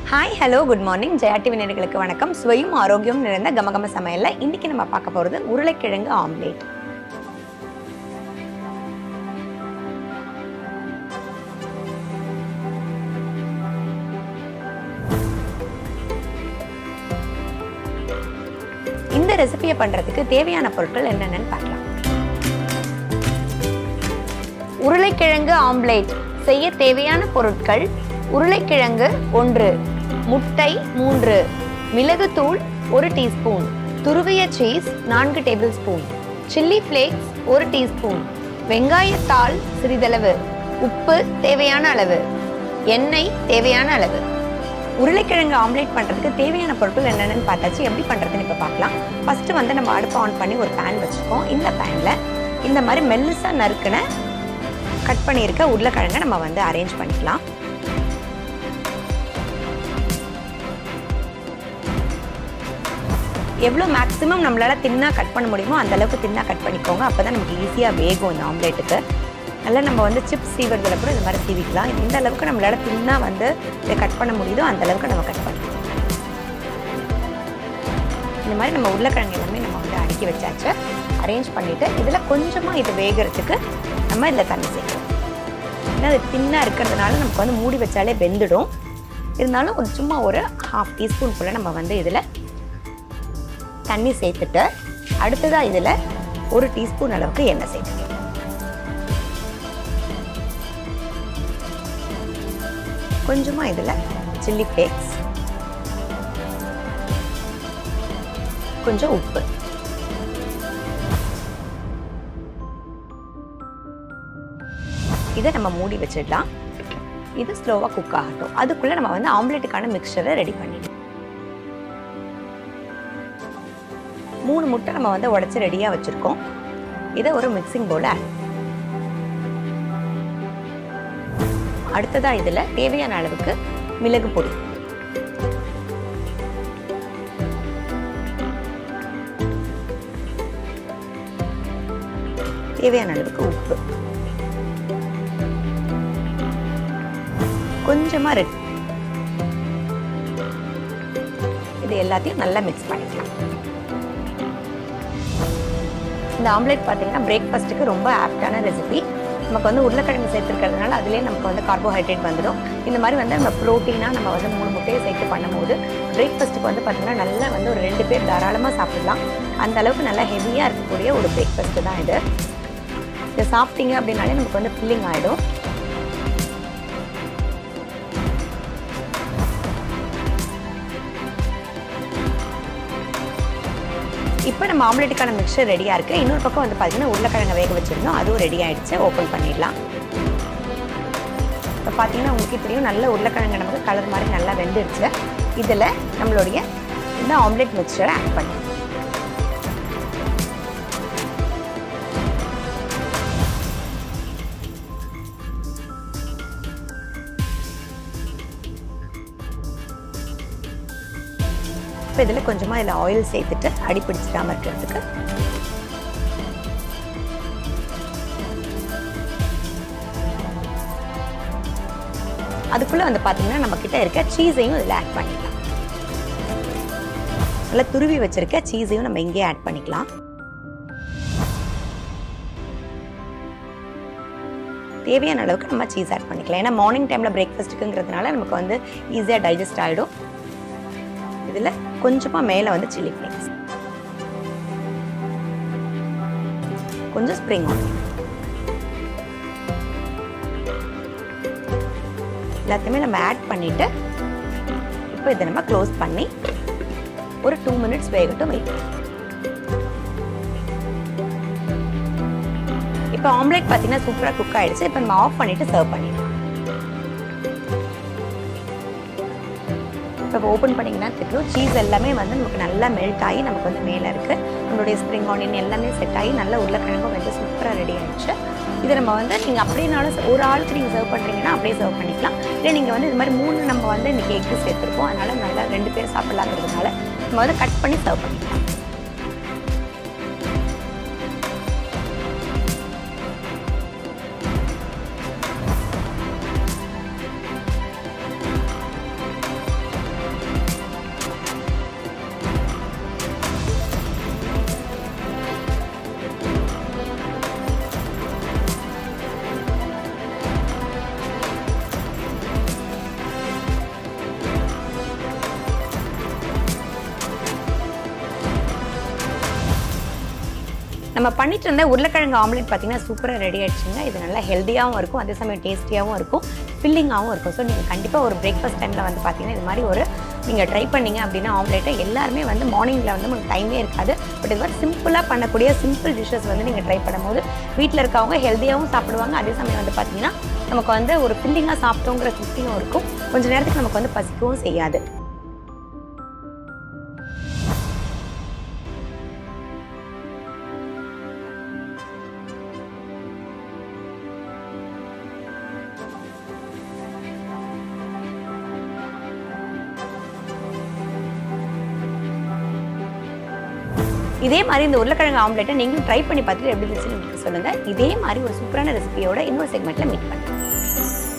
hi hello good morning Jaya TV நேயர்களுக்கு வணக்கம் சுவையும் ஆரோக்கியம் நிறைந்த கமகம சமையல்ல இன்னைக்கு நம்ம பார்க்க போகிறது உருளைக்கிழங்கு ஆம்லேட் இந்த ரெசிபியை பண்றதுக்கு தேவையான பொருட்கள் என்னென்னு பார்க்கலாம் உருளைக்கிழங்கு ஆம்லேட் செய்ய தேவையான பொருட்கள் உருளைக்கிழங்கு ஒன்று முட்டை மூன்று மிளகுத்தூள் ஒரு டீஸ்பூன் துருவிய சீஸ் நான்கு டேபிள் ஸ்பூன் சில்லி ஃப்ளேக்ஸ் ஒரு டீஸ்பூன் வெங்காயத்தாள் சிறிதளவு உப்பு தேவையான அளவு எண்ணெய் தேவையான அளவு உருளைக்கிழங்கு ஆம்லேட் பண்ணுறதுக்கு தேவையான பொருட்கள் என்னென்னு பார்த்தாச்சு எப்படி பண்ணுறதுன்னு இப்போ பார்க்கலாம் ஃபஸ்ட்டு வந்து நம்ம அடுப்பு ஆன் பண்ணி ஒரு பேன் வச்சுருக்கோம் இந்த பேனில் இந்த மாதிரி மெல்லிசாக நறுக்கின கட் பண்ணியிருக்க உருளைக்கிழங்கை நம்ம வந்து அரேஞ்ச் பண்ணிக்கலாம் எவ்வளோ மேக்ஸிமம் நம்மளால் தின்னா கட் பண்ண முடியுமோ அந்த அளவுக்கு தின்னா கட் பண்ணிக்கோங்க அப்போ தான் நமக்கு ஈஸியாக வேகும் இந்த ஆம்லேட்டுக்கு நல்லா நம்ம வந்து சிப்ஸ் சீவறதுல கூட இந்த மாதிரி சீவிக்கலாம் எந்த அளவுக்கு நம்மளால் தின்னா வந்து இதை கட் பண்ண முடியுதோ அந்த அளவுக்கு நம்ம கட் பண்ணிக்கலாம் இந்த மாதிரி நம்ம உருளைக்கிழங்கு எல்லாமே நம்ம வந்து அடுக்கி வச்சாச்சு அரேஞ்ச் பண்ணிவிட்டு இதில் கொஞ்சமாக இது வேகிறதுக்கு நம்ம இதில் தண்ணி சேர்க்கணும் ஏன்னா அது தின்னாக இருக்கிறதுனால நமக்கு வந்து மூடி வச்சாலே வெந்துடும் இருந்தாலும் ஒரு சும்மா ஒரு ஹாஃப் டீஸ்பூன் போல் நம்ம வந்து இதில் தண்ணி சேர்த்துட்டு அடுத்ததாக இதில் ஒரு டீஸ்பூன் அளவுக்கு எண்ணெய் சேர்த்துக்கலாம் கொஞ்சமாக இதில் சில்லி ஃப்ளேக்ஸ் கொஞ்சம் உப்பு இதை நம்ம மூடி வச்சிடலாம் இது ஸ்லோவாக குக் ஆகட்டும் அதுக்குள்ளே நம்ம வந்து ஆம்லேட்டுக்கான மிக்சரை ரெடி பண்ணிடலாம் மூணு முட்டை நம்ம வந்து உடச்சி ரெடியாக வச்சுருக்கோம் இதை ஒரு மிக்சிங் போல் ஆட் அடுத்ததாக இதில் தேவையான அளவுக்கு மிளகு பொடி தேவையான அளவுக்கு உப்பு கொஞ்சமா ரெட் இது எல்லாத்தையும் நல்லா மிக்ஸ் பண்ணிக்கலாம் இந்த ஆம்லேட் பார்த்தீங்கன்னா பிரேக்ஃபாஸ்ட்டுக்கு ரொம்ப ஆப்டான ரெசிபி நமக்கு வந்து உருளைக்கிழங்கு சேர்த்துருக்கிறதுனால அதுலேயே நமக்கு வந்து கார்போஹைட்ரேட் வந்துடும் இந்த மாதிரி வந்து நம்ம ப்ரோட்டீனாக நம்ம வந்து மூணு முட்டையை சேர்த்து பண்ணும்போது பிரேக்ஃபாஸ்ட்டுக்கு வந்து பார்த்திங்கன்னா நல்லா வந்து ஒரு ரெண்டு பேர் தாராளமாக சாப்பிடலாம் அந்த அளவுக்கு நல்லா ஹெவியாக இருக்கக்கூடிய ஒரு பிரேக்ஃபாஸ்ட்டு தான் இது இதை சாப்பிட்டீங்க அப்படின்னாலே நமக்கு வந்து ஃபில்லிங் ஆகிடும் இப்போ நம்ம ஆம்லேட்டுக்கான மிக்சர் ரெடியாக இருக்குது இன்னொரு பக்கம் வந்து பார்த்தீங்கன்னா உருளைக்கிழங்கு வேக வச்சுருந்தோம் அதுவும் ரெடி ஆகிடுச்சு ஓப்பன் பண்ணிடலாம் இப்போ பார்த்தீங்கன்னா உங்களுக்கு தெரியும் நல்ல உருளைக்கிழங்கு நமக்கு கலர் மாதிரி நல்லா வெந்துருச்சு இதில் நம்மளுடைய இந்த ஆம்லேட் மிக்சரை ஆட் பண்ணி இப்போ இதில் கொஞ்சமாக இதில் ஆயில் சேர்த்துட்டு அடி பிடிச்சிடாமல் இருக்கிறதுக்கு அதுக்குள்ளே வந்து பார்த்தீங்கன்னா நம்ம கிட்ட இருக்க சீஸையும் இதில் ஆட் பண்ணிக்கலாம் நல்லா துருவி வச்சிருக்க சீஸையும் நம்ம இங்கேயே ஆட் பண்ணிக்கலாம் தேவையான அளவுக்கு நம்ம சீஸ் ஆட் பண்ணிக்கலாம் ஏன்னா மார்னிங் டைமில் பிரேக்ஃபாஸ்ட்டுக்குங்கிறதுனால நமக்கு வந்து ஈஸியாக டைஜஸ்ட் ஆகிடும் இதில் கொஞ்சமாக மேலே வந்து சில்லி ஃப்ளேக்ஸ் கொஞ்சம் ஸ்ப்ரிங் ஆனியன் எல்லாத்தையுமே நம்ம ஆட் பண்ணிவிட்டு இப்போ இதை நம்ம க்ளோஸ் பண்ணி ஒரு டூ மினிட்ஸ் வேகட்டும் வெயிட் இப்போ ஆம்லேட் பார்த்தீங்கன்னா சூப்பராக குக் ஆகிடுச்சு இப்போ நம்ம ஆஃப் பண்ணிவிட்டு சர்வ் பண்ணிடலாம் இப்போ ஓப்பன் பண்ணிங்கன்னா தெரியும் சீஸ் எல்லாமே வந்து நமக்கு நல்லா மெல்ட் ஆகி நமக்கு வந்து மேலே இருக்குது நம்மளுடைய ஸ்ப்ரிங் ஆனியன் எல்லாமே செட் ஆகி நல்லா உருளைக்கிழங்கும் வந்து சூப்பராக ரெடி ஆகிடுச்சு இதை நம்ம வந்து நீங்கள் அப்படின்னாலும் ஒரு ஆளுக்கு நீங்கள் சர்வ் பண்ணுறீங்கன்னா அப்படியே சர்வ் பண்ணிக்கலாம் இல்லை நீங்கள் வந்து இது மாதிரி மூணு நம்ம வந்து இன்றைக்கி எக்கு சேர்த்துருக்கோம் அதனால் நல்லா ரெண்டு பேர் சாப்பிட்லாங்கிறதுனால நம்ம வந்து கட் பண்ணி சர்வ் பண்ணிக்கலாம் நம்ம பண்ணிட்டு இருந்த உருளைக்கிழங்கு ஆம்லெட் பார்த்தீங்கன்னா சூப்பராக ரெடி ஆயிடுச்சுங்க இது நல்லா ஹெல்த்தியாகவும் இருக்கும் அதே சமயம் டேஸ்டியாகவும் இருக்கும் ஃபில்லிங்காகவும் இருக்கும் ஸோ நீங்கள் கண்டிப்பாக ஒரு பிரேக்ஃபாஸ்ட் டைமில் வந்து பார்த்தீங்கன்னா இது மாதிரி ஒரு நீங்கள் ட்ரை பண்ணீங்க அப்படின்னா ஆம்லேட்டை எல்லாருமே வந்து மார்னிங்கில் வந்து உங்களுக்கு டைமே இருக்காது பட் இது மாதிரி சிம்பிளாக பண்ணக்கூடிய சிம்பிள் டிஷ்ஷஸ் வந்து நீங்கள் ட்ரை பண்ணும்போது வீட்டில் இருக்கவங்க ஹெல்த்தியாகவும் சாப்பிடுவாங்க அதே சமயம் வந்து பார்த்தீங்கன்னா நமக்கு வந்து ஒரு ஃபில்லிங்காக சாப்பிட்டோங்கிற திருப்தியும் இருக்கும் கொஞ்ச நேரத்துக்கு நமக்கு வந்து பசிக்கவும் செய்யாது இதே மாதிரி இந்த உருளைக்கிழங்கு ஆம்லெட்டை நீங்களும் ட்ரை பண்ணி பார்த்துட்டு எப்படி இருந்துச்சுன்னு எனக்கு சொல்லுங்கள் இதே மாதிரி ஒரு சூப்பரான ரெசிபியோட இன்னொரு செக்மெண்ட்டில் மீட் பண்ணுறேன்